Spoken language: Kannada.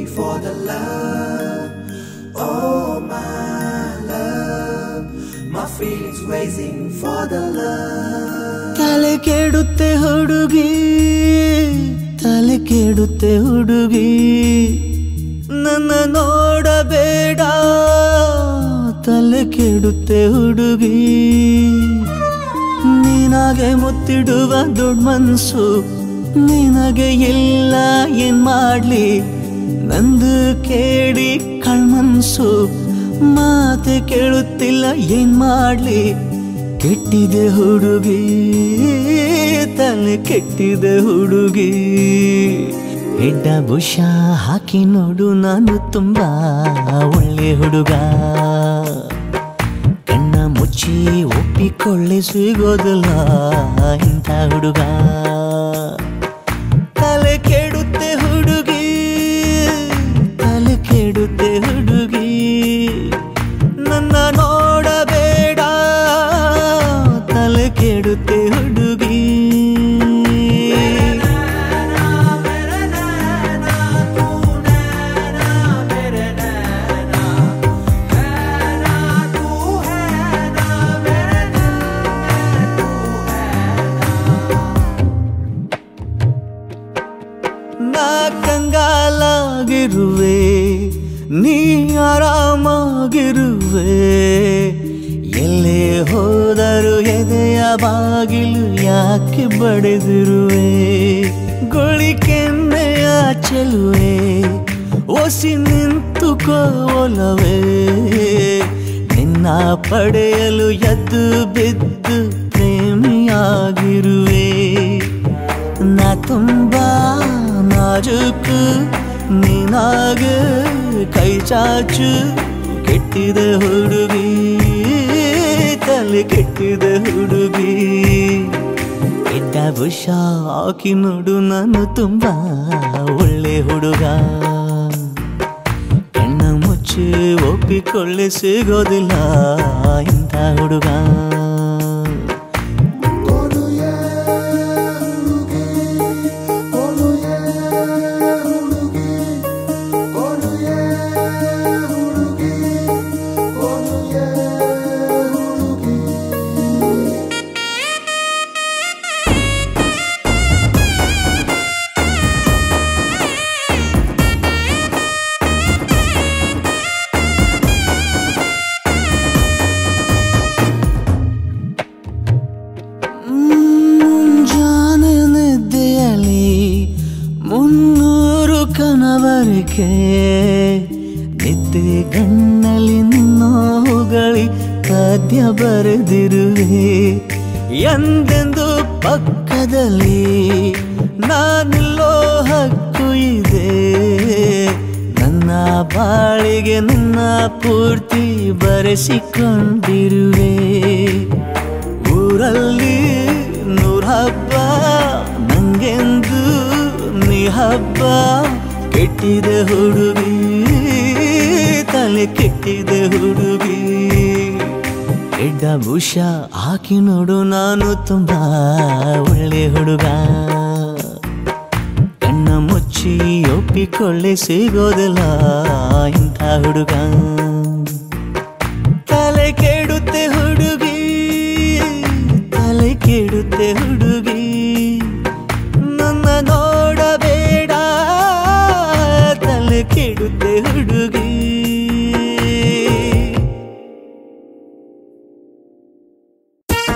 for the love. Oh, my love. My feelings raising for the love. ತಲೆ ಕೆಡುತ್ತೆ ಹುಡುಗಿ ತಲೆ ಕೆಡುತ್ತೆ ಹುಡುಗಿ ನನ್ನ ನೋಡಬೇಡ ತಲೆ ಕೆಡುತ್ತೆ ಹುಡುಗಿ ನಿನಗೆ ಮುತ್ತಿಡುವ ದೊಡ್ಡ ಮನ್ಸು ನಿನಗೆ ಇಲ್ಲ ಏನ್ ಮಾಡ್ಲಿ ನಂದು ಕೇಳಿ ಕಳ್ಮನ್ಸು ಮಾತೆ ಕೇಳುತ್ತಿಲ್ಲ ಏನ್ ಮಾಡ್ಲಿ ಕೆಟ್ಟಿದೆ ಹುಡುಗಿ ತಲೆ ಕೆಟ್ಟಿದೆ ಹುಡುಗಿ ಹೆಡ್ಡ ಬುಷ ಹಾಕಿ ನೋಡು ನಾನು ತುಂಬಾ ಒಳ್ಳೆ ಹುಡುಗ ಕಣ್ಣ ಮುಚ್ಚಿ ಒಪ್ಪಿಕೊಳ್ಳೆ ಸಿಗೋದಿಲ್ಲ ಇಂಥ ಹುಡುಗ ತಲೆ ಕೆಡುತ್ತೆ ಹುಡುಗಿ ತಲೆ ಕೆಡುತ್ತೆ ಹುಡುಗಿ ನನ್ನ ನೋಡಬೇಡ ತಲೆ ಕೆಡುತ್ತೆ ಹುಡುಗಿ ನಾ ಕಂಗಾಲಾಗಿರುವೆ ನೀ ಆರಾಮಾಗಿರುವೆ ಎಲ್ಲೇ ಹೋದರು ಎದೆಯ ಬಾಗಿಲು ಯಾಕೆ ಬಡಿದಿರುವೆ ಗೊಳಿಕೆನ್ನೆಯ ಚೆಲುವೆ ಒಸಿ ನಿಂತುಕೋಲವೇ ನಿನ್ನ ಪಡೆಯಲು ಎದ್ದು ಬಿದ್ದು ಪ್ರೇಮಿಯಾಗಿರುವೆ ನಾ ತುಂಬಾ ನಾಜುಕು ನೀನಾಗ ಕೈ ಚಾಚು ಕೆಟ್ಟಿದ ಹುಡುಗಿ ತಲೆ ಕೆಟ್ಟಿದ ಹುಡುಗಿ ಕೆಟ್ಟ ಬುಷ ಹಾಕಿ ನೋಡು ನಾನು ತುಂಬಾ ಒಳ್ಳೆ ಹುಡುಗ ಕಣ್ಣ ಮುಚ್ಚಿ ಒಪ್ಪಿಕೊಳ್ಳಿ ಸಿಗೋದಿಲ್ಲ ಇಂಥ ಹುಡುಗ ಮುಂಜಾನೆ ನಿದ್ದೆಯಲ್ಲಿ ಮುನ್ನೂರು ಕನವರಿಕೆ ನಿದ್ದೆ ಗಣ್ಣಲ್ಲಿ ನಿನ್ನ ಹೊಗಳಿ ಪದ್ಯ ಬರೆದಿರುವೆ ಎಂದೆಂದು ಪಕ್ಕದಲ್ಲಿ ನಾನಿಲ್ಲೋ ಹಕ್ಕು ಇದೆ ನನ್ನ ಬಾಳಿಗೆ ನನ್ನ ಪೂರ್ತಿ ಬರೆಸಿಕೊಂಡಿರುವೆ ಊರಲ್ಲಿ ನೂರ ಹಬ್ಬ ನಂಗೆಂದು ನೀ ಹಬ್ಬ ಕೆಟ್ಟಿದೆ ಹುಡುಗಿ ತಲೆ ಕೆಟ್ಟಿದೆ ಹುಡುಗಿ ಎಡ್ಡ ಭೂಷ ಹಾಕಿ ನೋಡು ನಾನು ತುಂಬಾ ಒಳ್ಳೆ ಹುಡುಗ ಕಣ್ಣ ಮುಚ್ಚಿ ಒಪ್ಪಿಕೊಳ್ಳಿ ಸಿಗೋದಿಲ್ಲ ಇಂಥ ಹುಡುಗ ತಲೆ ಕೆಡುತ್ತೆ ಹುಡುಗಿ ತಲೆ ಕೆಡುತ್ತೆ ಹುಡುಗಿ